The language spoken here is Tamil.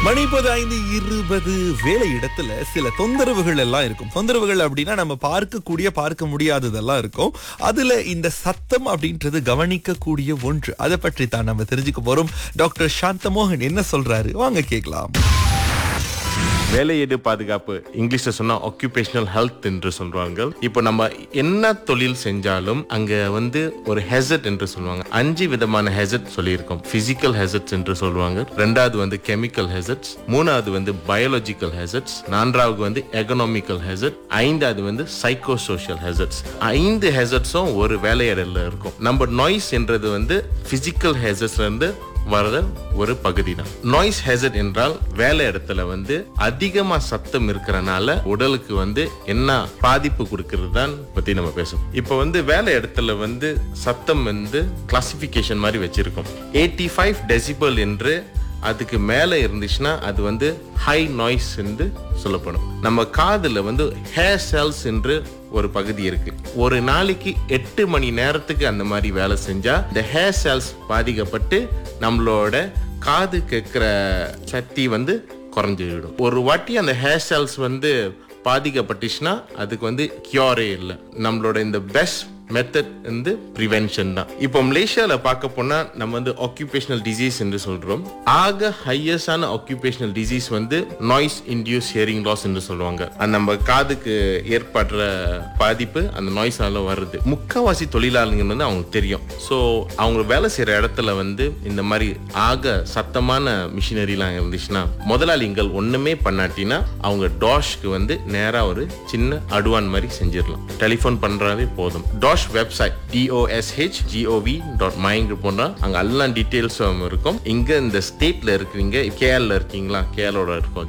மணி இப்போது ஐந்து இருபது வேலை இடத்துல சில தொந்தரவுகள் எல்லாம் இருக்கும் தொந்தரவுகள் அப்படின்னா நம்ம பார்க்கக்கூடிய பார்க்க முடியாததெல்லாம் இருக்கும் அதுல இந்த சத்தம் அப்படின்றது கவனிக்கக்கூடிய ஒன்று அதை பற்றி தான் நம்ம தெரிஞ்சுக்க போறோம் டாக்டர் சாந்தமோகன் என்ன சொல்றாரு வாங்க கேட்கலாம் வேலையிடு பாதுகாப்பு இங்கிலீஷ்ல சொன்னா ஆக்குபேஷனல் ஹெல்த் என்று சொல்றாங்க இப்போ நம்ம என்ன தொழில் செஞ்சாலும் அங்க வந்து ஒரு ஹெசட் என்று சொல்லுவாங்க அஞ்சு விதமான ஹெசட் சொல்லியிருக்கோம் பிசிக்கல் ஹெசட்ஸ் என்று சொல்லுவாங்க ரெண்டாவது வந்து கெமிக்கல் ஹெசட்ஸ் மூணாவது வந்து பயாலஜிக்கல் ஹெசட்ஸ் நான்காவது வந்து எகனாமிக்கல் ஹெசட் ஐந்தாவது வந்து சைக்கோ சோஷியல் ஹெசட்ஸ் ஐந்து ஹெசட்ஸும் ஒரு வேலையிடல இருக்கும் நம்ம நாய்ஸ் என்றது வந்து பிசிக்கல் ஹெசட்ஸ்ல இருந்து வர்ற ஒரு பகுதி தான் நாய்ஸ் ஹெசட் என்றால் வேலை இடத்துல வந்து அதிகமா சத்தம் இருக்கிறனால உடலுக்கு வந்து என்ன பாதிப்பு கொடுக்கிறது தான் பத்தி நம்ம பேசுவோம் இப்போ வந்து வேலை இடத்துல வந்து சத்தம் வந்து கிளாசிபிகேஷன் மாதிரி வச்சிருக்கோம் எயிட்டி ஃபைவ் டெசிபல் என்று அதுக்கு மேல இருந்துச்சுன்னா அது வந்து ஹை நாய்ஸ் என்று சொல்லப்படும் நம்ம காதுல வந்து ஹேர் செல்ஸ் என்று ஒரு பகுதி இருக்கு ஒரு நாளைக்கு எட்டு மணி நேரத்துக்கு அந்த மாதிரி வேலை செஞ்சா இந்த ஹேர் செல்ஸ் பாதிக்கப்பட்டு நம்மளோட காது கேட்கிற சக்தி வந்து குறைஞ்சிடும் ஒரு வாட்டி அந்த ஹேர் செல்ஸ் வந்து பாதிக்கப்பட்டுச்சுன்னா அதுக்கு வந்து கியூரே இல்லை நம்மளோட இந்த பெஸ்ட் மெத்தட் வந்து ப்ரிவென்ஷன் தான் இப்போ மலேசியால பார்க்க போனா நம்ம வந்து ஆக்குபேஷனல் டிசீஸ் என்று சொல்றோம் ஆக ஹையஸ்டான ஆக்குபேஷனல் டிசீஸ் வந்து நாய்ஸ் இன்டியூஸ் ஹியரிங் லாஸ் என்று சொல்லுவாங்க அது நம்ம காதுக்கு ஏற்படுற பாதிப்பு அந்த நாய்ஸ்னால வருது முக்காவாசி தொழிலாளர்கள் வந்து அவங்களுக்கு தெரியும் ஸோ அவங்க வேலை செய்யற இடத்துல வந்து இந்த மாதிரி ஆக சத்தமான மிஷினரிலாம் இருந்துச்சுன்னா முதலாளிகள் ஒண்ணுமே பண்ணாட்டினா அவங்க டாஷ்க்கு வந்து நேரா ஒரு சின்ன அடுவான் மாதிரி செஞ்சிடலாம் டெலிஃபோன் பண்றாவே போதும் dash website DOSH GOV dot மைங்க போனா அங்க எல்லாம் டீட்டெயில்ஸும் இருக்கும் இங்க இந்த ஸ்டேட்ல இருக்கிறீங்க கேரள இருக்கீங்களா கேரளோட இருக்கும்